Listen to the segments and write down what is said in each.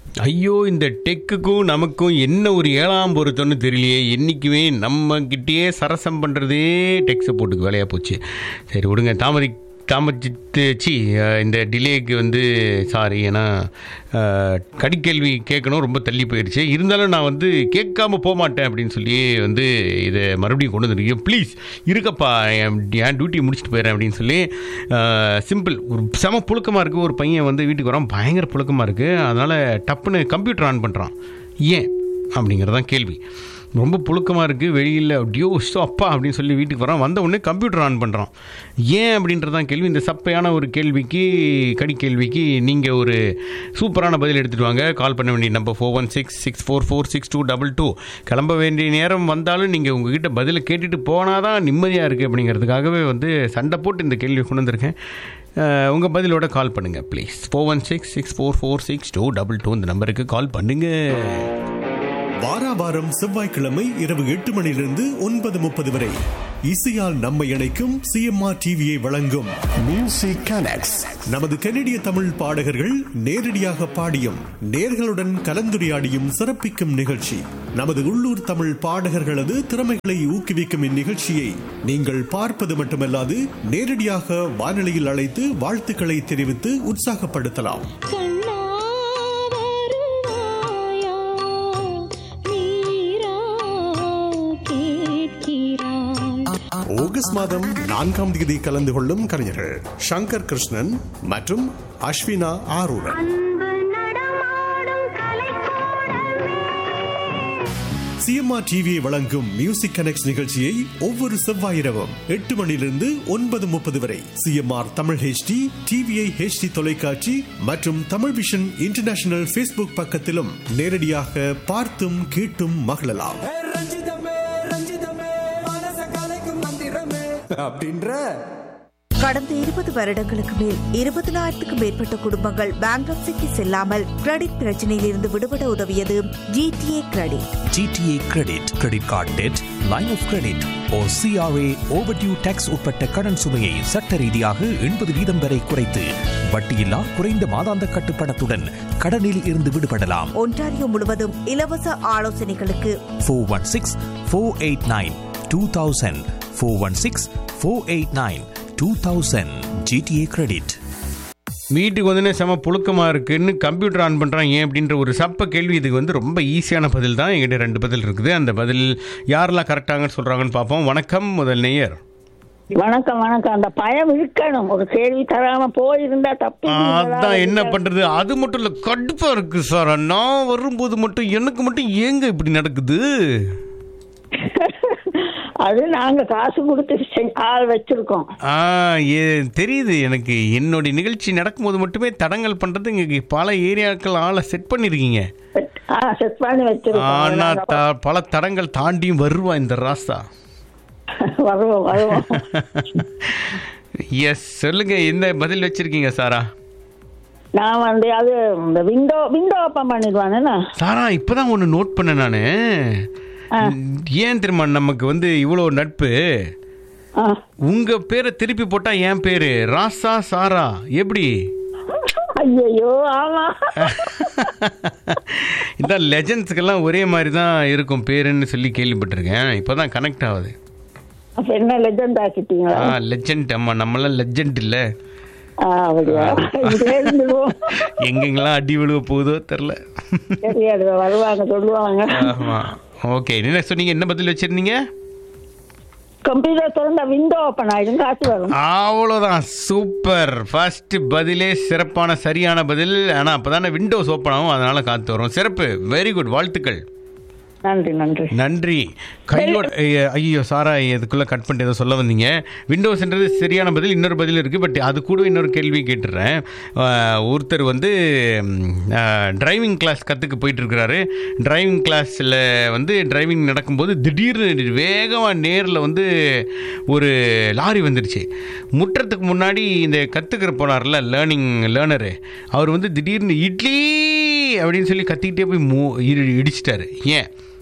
ஐயோ இந்த டெக்குக்கும் நமக்கும் என்ன ஒரு ஏழாம் பொருத்தம்னு தெரியலையே என்றைக்குமே நம்ம கிட்டேயே சரசம் பண்ணுறதே டெக் சப்போர்ட்டுக்கு வேலையாக போச்சு சரி விடுங்க தாமதி தாமதித்து சி இந்த டிலேக்கு வந்து சாரி ஏன்னா அஹ், கடிக்கேள்வி கேட்கணும் ரொம்ப தள்ளி போயிடுச்சு இருந்தாலும் நான் வந்து கேட்காம போக மாட்டேன் அப்படின்னு சொல்லி வந்து இதை மறுபடியும் கொண்டு வந்துருக்கேன் ப்ளீஸ் இருக்கப்பா என் என் டியூட்டி முடிச்சுட்டு போயிடுறேன் அப்படின்னு சொல்லி சிம்பிள் ஒரு செம புழுக்கமாக இருக்குது ஒரு பையன் வந்து வீட்டுக்கு வரான் பயங்கர புழுக்கமாக இருக்குது அதனால் டப்புன்னு கம்ப்யூட்டர் ஆன் பண்ணுறான் ஏன் அப்படிங்கிறதான் கேள்வி ரொம்ப புழுக்கமாக இருக்குது வெளியில் அப்படியோ ஸோ அப்பா அப்படின்னு சொல்லி வீட்டுக்கு வரான் வந்த உடனே கம்ப்யூட்டர் ஆன் பண்ணுறான் ஏன் அப்படின்றதான் கேள்வி இந்த சப்பையான ஒரு கேள்விக்கு கடி கேள்விக்கு நீங்கள் ஒரு சூப்பரான பதில் எடுத்துகிட்டு வாங்க கால் பண்ண வேண்டிய number four one six six four four six two double two கிளம்ப வேண்டிய நேரம் வந்தாலும் நீங்கள் உங்ககிட்ட பதிலை கேட்டுட்டு போனால் தான் நிம்மதியாக இருக்குது அப்படிங்கிறதுக்காகவே வந்து சண்டை போட்டு இந்த கேள்வி கொண்டு வந்திருக்கேன் உங்கள் பதிலோட கால் பண்ணுங்கள் please four one six six four four six two double two இந்த நம்பருக்கு கால் பண்ணுங்கள் வாரா வாரம் செவ்வாய்க்கிழமை இரவு எட்டு மணியிலிருந்து ஒன்பது முப்பது வரை இசையால் நம்மை இணைக்கும் சிஎம்ஆர் டிவியை வழங்கும் மியூசிக் கனெக்ட்ஸ் நமது கனடிய தமிழ் பாடகர்கள் நேரடியாக பாடியும் நேர்களுடன் கலந்துரையாடியும் சிறப்பிக்கும் நிகழ்ச்சி நமது உள்ளூர் தமிழ் பாடகர்களது திறமைகளை ஊக்குவிக்கும் இந்நிகழ்ச்சியை நீங்கள் பார்ப்பது மட்டுமல்லாது நேரடியாக வானொலியில் அழைத்து வாழ்த்துக்களை தெரிவித்து உற்சாகப்படுத்தலாம் கண்ணா வருவாயா நீரா கேட்கிறாய் ஆகஸ்ட் மாதம் நான்காம் தேதி கலந்து கொள்ளும் கலைஞர்கள் சங்கர் கிருஷ்ணன் மற்றும் அஸ்வினா ஆரூரன் அன்பு நடமாடும் கலைக்கூடமே சிஎம்ஆர் டிவியை வழங்கும் மியூசிக் கனெக்ட் நிகழ்ச்சியை ஒவ்வொரு செவ்வாய் இரவும் எட்டு மணியிலிருந்து ஒன்பது முப்பது வரை CMR Tamil HD TVI HD தொலைக்காட்சி மற்றும் தமிழ் விஷன் இன்டர்நேஷனல் ஃபேஸ்புக் பக்கத்திலும் நேரடியாக பார்த்தும் கேட்டும் மகிழலாம் ஏ ரஞ்சிதமே ரஞ்சிதமே மனச கலைக்கும் மந்திரமே அப்படின்ற கடந்த இருபது வருடங்களுக்கு மேல் இருபதினாயிரத்துக்கும் மேற்பட்ட குடும்பங்கள் பேங்க்ரப்சிக்கு செல்லாமல் கிரெடிட் பிரச்சனையில் இருந்து விடுபட உதவியது GTA credit GTA credit credit card debt line of credit ஓ சிஆர்ஏ ஓவர்டியூ டேக்ஸ் உட்பட்ட கடன் சுமையை சட்ட ரீதியாக எண்பது வீதம் வரை குறைத்து வட்டியில்லா குறைந்த மாதாந்த கட்டுப்பணத்துடன் கடனில் இருந்து விடுபடலாம் ஒன்டாரியோ முழுவதும் இலவச ஆலோசனைகளுக்கு four one six four eight nine two thousand four one six four eight nine two thousand GTA credit வீட்டுக்கு வந்து செம புழுக்கமாக இருக்குன்னு கம்ப்யூட்டர் ஆன் பண்ணுறான் ஏன் அப்படின்ற ஒரு சப்ப கேள்வி இதுக்கு வந்து ரொம்ப ஈஸியான பதில் தான் எங்கிட்ட ரெண்டு பதில் இருக்குது அந்த பதில் யாரெல்லாம் கரெக்டாங்கன்னு சொல்கிறாங்கன்னு பார்ப்போம் வணக்கம் முதல் நேயர் வணக்கம் வணக்கம் அந்த பயம் இருக்கணும் ஒரு கேள்வி தராம போயிருந்தா தப்பி அதான் என்ன பண்ணுறது அது மட்டும் இல்லை கடுப்பாக இருக்குது சார் நான் வரும்போது மட்டும் எனக்கு மட்டும் ஏங்க இப்படி நடக்குது அது நாங்க காசு கொடுத்து செ- ஆள் வச்சிருக்கோம் ஆ ஏ தெரியுது எனக்கு என்னுடைய நிகழ்ச்சி நடக்கும்போது மட்டுமே தடங்கல் பண்ணுறது இங்கே பல ஏரியாக்கள் ஆளை செட் பண்ணியிருக்கீங்க ஆ செட் பண்ணி வச்சிருக்கோம் ஆனால் நாங்க த பல தடங்கள் தாண்டியும் வருவா இந்த ராசா வருவோம் வருவோம் எஸ் சொல்லுங்க என்ன பதில் வச்சிருக்கீங்க சாரா நான் வந்து அது இந்த விண்டோ விண்டோ ஓப்பன் பண்ணிடுவானேண்ணா சாரா இப்பதான் ஒன்று நோட் பண்ணேன் நான் ஏன் தெரியுமா நமக்கு வந்து இவ்வளோ நட்பு ஆ உங்க பேரை திருப்பி போட்டா என் பேரு ராசா சாரா எப்படி ஐயோ ஆமா இந்த லெஜண்ட்ஸுக்கெல்லாம் ஒரே மாதிரி தான் இருக்கும் பேருன்னு சொல்லி கேள்விப்பட்டிருக்கேன் இப்போதான் கனெக்ட் ஆகுது அப்ப என்ன லெஜண்ட் ஆக்கிட்டீங்களா ஆ லெஜண்ட் அம்மா நம்மளாம் லெஜண்ட் இல்லை ஆ அப்படியா இதே இருந்துருவோம் எங்கெங்கெல்லாம் அடி விழுவ போகுதோ தெரில தெரியாது வருவாங்க சொல்லுவாங்க ஆமா ஓகே என்ன சொன்னீங்க என்ன பதில் வச்சிருந்தீங்க கம்ப்யூட்டர் திறந்த விண்டோ ஓப்பன் ஆயிடும் காசு வரும் அவ்வளோதான் சூப்பர் ஃபர்ஸ்ட் பதிலே சிறப்பான சரியான பதில் ஆனால் அப்போ தானே விண்டோஸ் ஓப்பன் ஆகும் அதனால காத்து வரும் சிறப்பு வெரி குட் வாழ்த்துக்கள் நன்றி நன்றி நன்றி கையோட ஐய- ஐயோ சாரா இதுக்குள்ளே கட் பண்ணிட்டு ஏதோ சொல்ல வந்தீங்க விண்டோஸ்ன்றது சரியான பதில் இன்னொரு பதில் இருக்குது பட் அது கூட இன்னொரு கேள்வி கேட்டுடுறேன் அஹ், ஒருத்தர் வந்து டிரைவிங் கிளாஸ் கற்றுக்க போயிட்டு இருக்கிறாரு டிரைவிங் கிளாஸில் வந்து டிரைவிங் நடக்கும்போது திடீர்னு வேகமாக நேரில் வந்து ஒரு லாரி வந்துருச்சு முட்டுறதுக்கு முன்னாடி இந்த கற்றுக்கிற போனார்ல லேர்னிங் லேர்னரு அவர் வந்து திடீர்னு இட்லி அப்படின்னு சொல்லி கத்திக்கிட்டே போய் மூ இடி- இடிச்சிட்டாரு ஏன்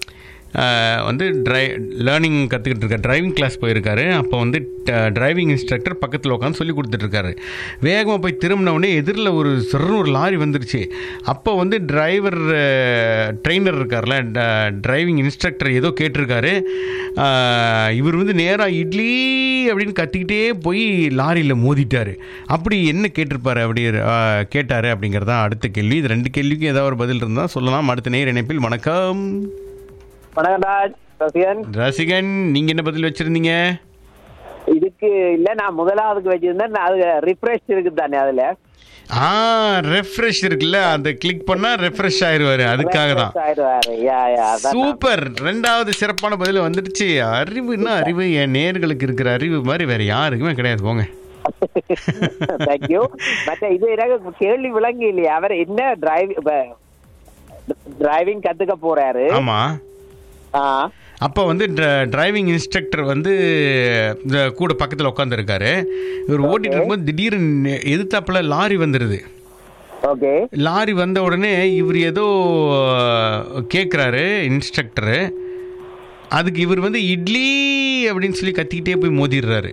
ஆஹ், வந்து ட்ரை லேர்னிங் கற்றுக்கிட்டு இருக்கார் டிரைவிங் கிளாஸ் போயிருக்காரு அப்போ வந்து டிரைவிங் இன்ஸ்ட்ரக்டர் பக்கத்தில் உட்காந்து சொல்லி கொடுத்துட்ருக்காரு வேகமாக போய் திரும்பின உடனே எதிரில் ஒரு சிறன்னு ஒரு லாரி வந்துருச்சு அப்போ வந்து டிரைவர் ட்ரெயினர் இருக்கார்ல டிரைவிங் இன்ஸ்ட்ரக்டர் ஏதோ கேட்டிருக்காரு ஆஹ், இவர் வந்து நேராக இட்லி அப்படின்னு கத்திக்கிட்டே போய் லாரியில் மோதிட்டார் அப்படி என்ன கேட்டிருப்பாரு அப்படி ஆஹ், கேட்டாரு அப்படிங்கிறதா அடுத்த கேள்வி இது ரெண்டு கேள்விக்கும் ஏதாவது ஒரு பதில் இருந்தால் சொல்லலாம் அடுத்த நேர் இணைப்பில் வணக்கம் வணக்கம் ராஜ் ரசிகன் ரசிகன் நீங்கள் என்ன பதில் வச்சுருந்தீங்க இதுக்கு இல்ல நான் முதலாவதுக்கு வச்சிருந்தேன் நான் அது ரிஃப்ரெஷ் இருக்கு தானே அதுல ஆ ரெஃப்ரெஷ் இருக்குல்ல அந்த கிளிக் பண்ணால் ரெஃப்ரெஷ் ஆயிடுவாரு அதுக்காக தான் Refresh ஆயிடுவாரு. யா, யா, அதான் நான். சூப்பர் ரெண்டாவது சிறப்பான பதில் வந்துடுச்சு அறிவுன்னா அறிவு என் நேர்களுக்கு இருக்கிற அறிவு மாதிரி வேற யாருக்குமே கிடையாது போங்க Thank you. மற்ற இது எனக்கு கேள்வி விளங்கி இல்லையா அவர் என்ன டிரைவ் டிரைவிங் கத்துக்க போறாரு ஆமா ஆ, அப்போ வந்து டிரைவிங் இன்ஸ்ட்ரக்டர் வந்து இந்த கூட பக்கத்தில் உட்காந்துருக்காரு இவர் ஓட்டிட்டு இருக்கும்போது திடீர்னு எதிர்த்தாப்புல லாரி வந்துடுது ஓகே லாரி வந்த உடனே இவர் ஏதோ கேட்குறாரு இன்ஸ்ட்ரக்டரு அதுக்கு இவர் வந்து இட்லி அப்படின்னு சொல்லி கத்திக்கிட்டே போய் மோதிடுறாரு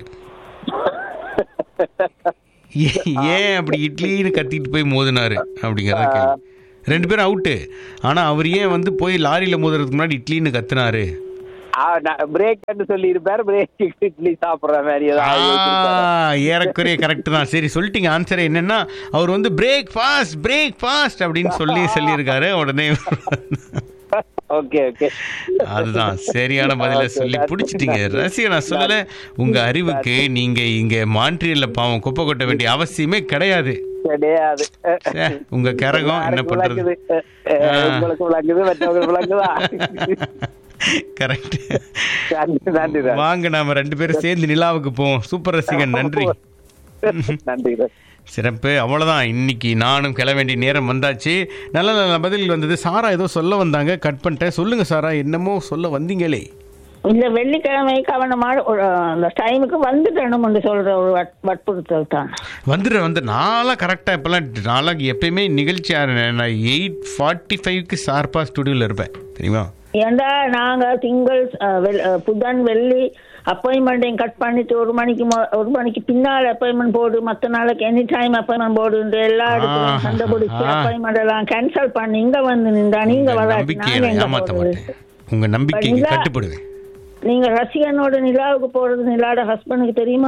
ஏ- ஏன் அப்படி இட்லின்னு கத்திட்டு போய் மோதினாரு அப்படிங்கிறத கேள்வி ரெண்டு பேரும் அவுட்டு ஆனால் அவர் ஏன் வந்து போய் லாரியில் மோதுறதுக்கு முன்னாடி இட்லின்னு கத்துனாரு பிரேக் சொல்லி இருப்பாரு பிரேக் இட்லி சாப்பிடுற மாதிரி ஆ, ஏதாவது வச்சிருப்பாரு. ஏறக்குறைய கரெக்ட் தான் சரி சொல்லிட்டீங்க ஆன்சர் என்னன்னா அவர் வந்து பிரேக் ஃபாஸ்ட் பிரேக் ஃபாஸ்ட் அப்படின்னு சொல்லி சொல்லியிருக்காரு உடனே ஓகே ஓகே அதுதான் சரியான பதில சொல்லி பிடிச்சிட்டீங்க ரசிகா நான் சொல்லல உங்க அறிவுக்கு நீங்க இங்க மான்ட்ரியல்ல பாவம் குப்பை கொட்ட வேண்டிய அவசியமே கிடையாது கிடையாது ச்சே, உங்க கரகம் என்ன யாருக்கு பண்றது விளங்குது? அஹ், அஹ், உங்களுக்கு விளங்குது மற்றவங்களுக்கு விளங்குதா கரெக்ட் நன்றி நன்றி ராஜ். வாங்க நாம ரெண்டு பேரும் சேர்ந்து நிலாவுக்கு போவோம் சூப்பர் ரசிகன் நன்றி நன்றி ராஜ். சிறப்பு அவ்வளோதான் இன்னைக்கு நானும் கிளம்ப வேண்டிய நேரம் வந்தாச்சு நல்ல நல்ல பதில் வந்தது சாரா ஏதோ சொல்ல வந்தாங்க கட் பண்ணிட்டேன் சொல்லுங்க சாரா என்னமோ சொல்ல வந்தீங்களே இந்த வெள்ளிக்கிழமை கவனமாக ஒரு, அந்த டைமுக்கு வந்துடணும் என்று சொல்ற ஒரு வட்- வற்புறுத்தல் தான் வந்துடுற வந்து நான்லாம் கரெக்டாக இப்போல்லாம் நான்லாம் எப்பயுமே நிகழ்ச்சி நான் எயிட் ஃபார்ட்டி ஃபைவ்க்கு ஷார்ப்பாக ஸ்டுடியோவில் இருப்பேன் தெரியுமா ஏண்டா நாங்க திங்கள் அஹ், வெள்- அஹ், புதன் வெள்ளி அப்பாயின்மெண்ட்டையும் கட் பண்ணிட்டு ஒரு மணிக்கு மொ- ஒரு மணிக்கு பின்னால் அப்பாயின்மெண்ட் போடு மத்த நாளைக்கு எனி டைம் அப்பாயின்மெண்ட் போடு இந்த எல்லா இடத்துலையும் ஆ, சண்டை பிடிச்சி ஆ. அப்பாயின்மெண்ட் எல்லாம் கேன்சல் பண்ணி இங்க வந்து நின்றா நீங்க உங்க வராட்டி நம்பிக்கையை நாங்க நான் எங்க ஏமாற்ற போறது? மாட்டேன் உங்கள் நம்பிக்கைக்கு நிலா- கட்டுப்படுவேன் நீங்க ரசிகனோட நிலாவுக்கு போறது நிலாட ஹஸ்பண்டுக்கு தெரியுமா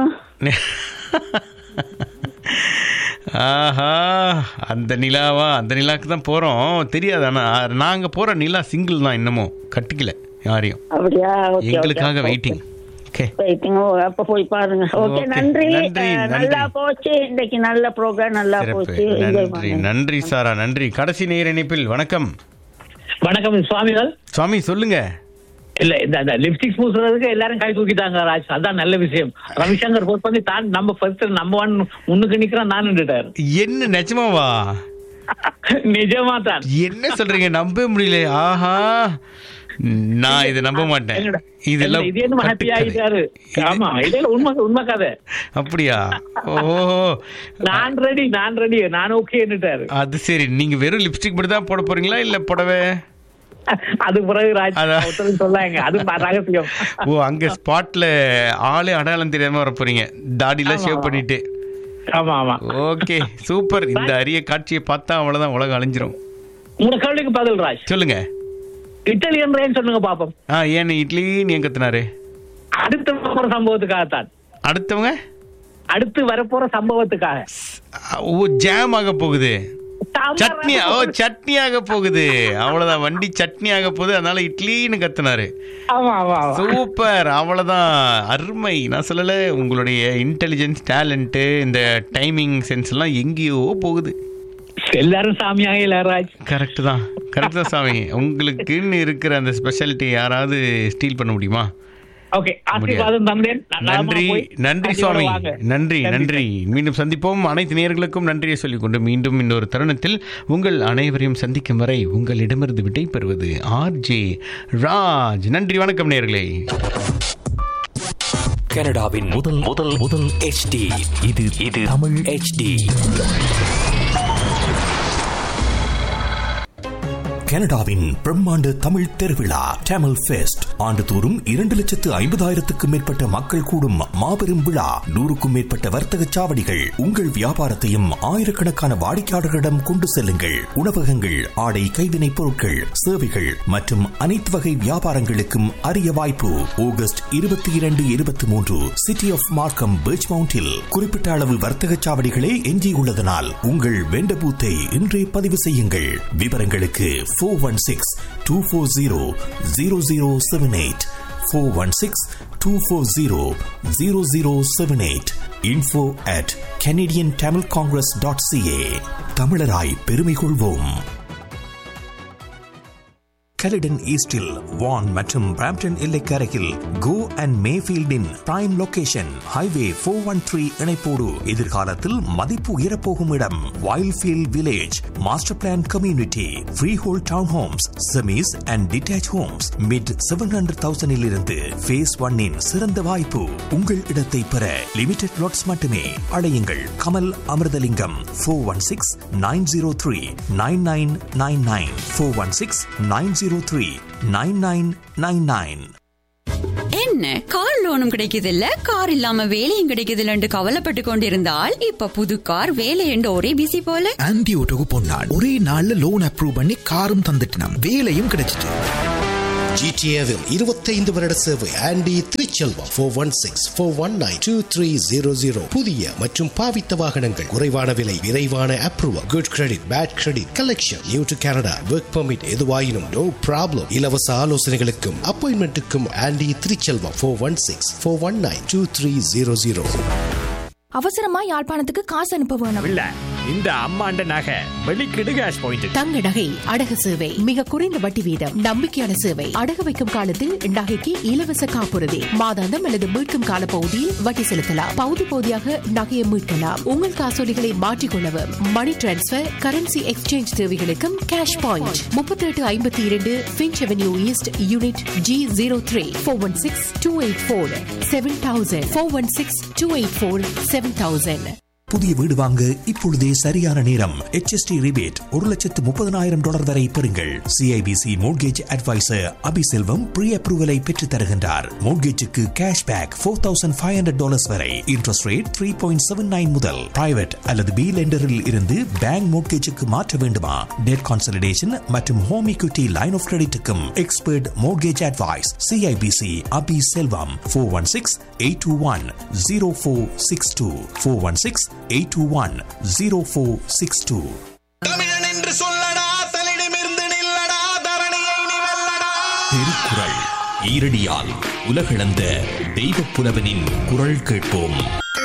ஆஹா அந்த நிலாவா அந்த நிலாவுக்கு தான் போகிறோம் தெரியாது ஆனால் நாங்கள் போகிற நிலா சிங்கிள் தான் இன்னமும் கட்டிக்கல யாரையும் அப்படியா ஓகே எங்களுக்காக வெயிட்டிங் ஓகே வெயிட்டிங் அப்ப போய் பாருங்க ஓகே Okay. நன்றி நன்றி, அஹ், நன்றி. நல்லா போச்சு இன்னைக்கு நல்ல ப்ரோக்ராம் நல்லா சிறப்பு போச்சு என்ஜாய் நன்றி பண்ணுங்க நன்றி சாரா நன்றி கடைசி நேர இணைப்பில் வணக்கம் வணக்கம் சுவாமிகள் சுவாமி சொல்லுங்க இல்ல இந்த லிப்ஸ்டிக் பூசுறதுக்கு எல்லாரும் கை தூக்கிட்டாங்க ராஜ் அதான் நல்ல விஷயம் ரவிசங்கர் போஸ்ட் பண்ணி தான் நம்ம ஃபர்ஸ்ட் நம்ம ஒன் முன்னுக்கு நிக்கிறான் நான் நின்றுட்டாரு என்ன நிஜமாவா நிஜமா தான் என்ன சொல்றீங்க நம்பவே முடியல ஆஹா நான் இதை நம்ப மாட்டேன் என்னடா, இதெல்லாம் இது என்ன ஹாப்பி கட்டுக்கதை. ஆயிட்டாரு இது- ஆமா இதெல்லாம் உண்மை உண்மை கதை அப்படியா ஓஹோ நான் ரெடி நான் ரெடி நான் ஓகேன்னுட்டாரு அது சரி நீங்க வெறும் லிப்ஸ்டிக் மட்டும் தான் போட போறீங்களா இல்ல புடவை அது பிறகு ராஜ் அதான். ஒருத்தர் சொல்லாங்க அது ரகசியம் ஓ அங்க ஸ்பாட்ல ஆளே அடையாளம் தெரியாம வர போறீங்க தாடிலாம் ஷேவ் பண்ணிட்டு ஆமா ஆமா ஓகே சூப்பர் இந்த அரிய காட்சியை பார்த்தா அவ்வளவுதான் உலகம் அழிஞ்சிரும் உங்க கேள்விக்கு பதில் ராஜ் சொல்லுங்க இட்டாலியன் ரேன் சொல்லுங்க பாப்போம் ஆ ஏன் இட்லின்னு ஏன் கத்துனாரு அடுத்து வரப்போற சம்பவத்துக்காகத்தான் அடுத்தவங்க அடுத்து வரப்போற சம்பவத்துக்காக ஓ ஜாம் ஆக போகுது சாம்பார் சட்னி ஓ சட்னி ஆக போகுது அவ்வளவுதான் வண்டி சட்னி ஆக போகுது அதனால இட்லின்னு கத்துனாரு ஆமா ஆமா ஆமா சூப்பர் அவ்வளவுதான் அருமை நான் சொல்லல உங்களுடைய இன்டெலிஜென்ஸ் டேலண்ட் இந்த டைமிங் சென்ஸ் எல்லாம் எங்கேயோ போகுது எல்லாரும் சாமியாக இல்ல ராஜ் கரெக்ட் தான் கரெக்ட் தான் சாமி உங்களுக்குன்னு இருக்கிற அந்த ஸ்பெஷாலிட்டி யாராவது ஸ்டீல் பண்ண முடியுமா ஓகே ஆசீர்வாதம் தந்தேன் நலமா நன்றி போய் நன்றி நன்றியோட சுவாமி வாங்க. நன்றி நன்றி மீண்டும் சந்திப்போம் அனைத்து நேயர்களுக்கும் நன்றியை சொல்லிக்கொண்டு மீண்டும் இன்னொரு தருணத்தில் உங்கள் அனைவரையும் சந்திக்கும் வரை உங்களிடமிருந்து விடை பெறுவது ஆர்ஜே ராஜ் நன்றி வணக்கம் நேயர்களே கனடாவின் முதல் முதல் முதல் HD இது இது தமிழ் HD கனடாவின் பிரம்மாண்ட தமிழ் திருவிழா டேமல் ஃபெஸ்ட் ஆண்டுதோறும் இரண்டு லட்சத்து ஐம்பதாயிரத்துக்கும் மேற்பட்ட மக்கள் கூடும் மாபெரும் விழா நூறுக்கும் மேற்பட்ட வர்த்தக சாவடிகள் உங்கள் வியாபாரத்தையும் ஆயிரக்கணக்கான வாடிக்கையாளர்களிடம் கொண்டு செல்லுங்கள் உணவகங்கள் ஆடை கைவினைப் பொருட்கள் சேவைகள் மற்றும் அனைத்து வகை வியாபாரங்களுக்கும் அரிய வாய்ப்பு ஆகஸ்ட் இருபத்தி இரண்டு இருபத்தி மூன்று சிட்டி ஆஃப் மார்க்கம் பீச் மவுண்டில் குறிப்பிட்ட அளவு வர்த்தக சாவடிகளே எஞ்சியுள்ளதனால் உங்கள் வெண்ட பூத்தை இன்றே பதிவு செய்யுங்கள் விவரங்களுக்கு four one six two four zero zero zero seven eight four one six two four zero zero zero seven eight info at Canadian Tamil congress dot CA தமிழராய் பெருமை கொள்வோம் கலிடன் ஈஸ்டில் வான் மற்றும் பிராம்டன் எல்லைக்கரையில் கோ அண்ட் மேஃபீல்டின் prime location highway four one three இணைப்போடு எதிர்காலத்தில் மதிப்பு உயரப்போகும் இடம் Wildfield village master plan community freehold town homes semis and detach homes mid seven hundred தௌசண்டில் இருந்து ஃபேஸ் ஒன்னின் சிறந்த வாய்ப்பு உங்கள் இடத்தை பெற லிமிடெட் லாட்ஸ் மட்டுமே அழையுங்கள் Kamal Amirthalingam four one six nine zero three nine nine nine nine four one six nine zero three nine nine nine nine என்ன car லோனும் கிடைக்குது இல்ல கார் இல்லாம வேலையும் கிடைக்குது இல்லன்னு கவலைப்பட்டு கொண்டிருந்தால் இப்ப புது கார் வேலை என்று ஒரே பிசி போல ஆன்டி ஓட்டோக்கு பொன்னாள் ஒரே நாள்ல லோன் அப்ரூவ் பண்ணி காரும் தந்துட்டினாம் வேலையும் கிடைச்சிட்டு ஜிடிஏவில் இருபத்தைந்து வருட சேவை Andy Thiruchelvam four one six four one nine two three zero zero புதிய மற்றும் பாவித்த வாகனங்கள் குறைவான விலை விரைவான approval good credit bad credit collection new to Canada work permit எதுவாயினும் நோ ப்ராப்ளம் இலவச ஆலோசனைகளுக்கும் அப்பாயின்மெண்ட்டுக்கும் Andy Thiruchelvam four one six four one nine two three zero zero அவசரமா யாழ்ப்பாணத்துக்கு காசு அனுப்ப வேணும் இல்ல இந்த அம்மாண்ட நகை வெளிக்கிடு கேஷ் பாயிண்ட் தங்க நகை அடகு சேவை மிக குறைந்த வட்டி வீதம் நம்பிக்கையான சேவை அடகு வைக்கும் காலத்தில் நகைக்கு இலவச காப்புறுதி மாதாந்தம் அல்லது மீட்கும் கால பகுதியில் வட்டி செலுத்தலாம் பகுதி பகுதியாக நகையை மீட்கலாம் உங்கள் காசோலிகளை மாற்றிக்கொள்ளவும் மணி டிரான்ஸ்பர் கரன்சி எக்ஸ்சேஞ்ச் தேவைகளுக்கும் கேஷ் பாயிண்ட் முப்பத்தி எட்டு ஐம்பத்தி இரண்டு Finch avenue east unit G zero three four one six two eight four seven thousand four one six two eight four seven thousand புதிய வீடு வாங்க இப்பொழுதே சரியான நேரம் HST ரிபேட் ஒரு லட்சத்து முப்பதனாயிரம் டாலர் வரை பெறுங்கள் CIBC mortgage advisor Abiselvam pre அப்ரூவலை பெற்றுத் தருகின்றார் மோட்கேஜுக்கு cash back four thousand five hundred dollars வரை interest rate three point seven nine முதல் பிரைவேட் அல்லது பி லெண்டரில் இருந்து பேங்க் மோட்கேஜுக்கு மாற்ற வேண்டுமா டெட் கான்சலிடேஷன் மற்றும் ஹோம் equity லைன் ஆஃப் கிரெடிட்டுக்கும் expert mortgage advice CIBC Abi Selvam four one six eight two one zero four six two four one six eight two one zero four six two என்று சொல்லடா தலிடமிருந்து நில்லடா தரணியை நீ வெல்லடா திருக்குறள் ஈரடியால் உலகளந்த தெய்வ புலவனின் குரல் கேட்போம்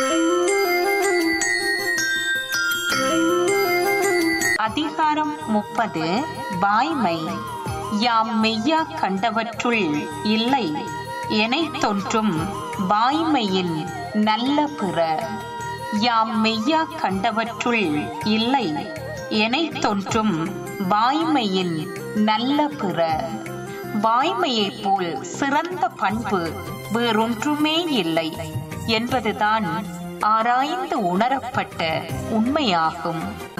அதிகாரம் முப்பது வாய்மை யாம் மெய்யா கண்டவற்றுள் இல்லை எனைத் தோன்றும் வாய்மையின் நல்ல பிற யாம் மெய்யா கண்டவற்றுள் இல்லை எனைத் தோன்றும் வாய்மையின் நல்ல பிற வாய்மையைப் போல் சிறந்த பண்பு வேறொன்றுமே இல்லை என்பதுதான் ஆராய்ந்து உணரப்பட்ட உண்மையாகும்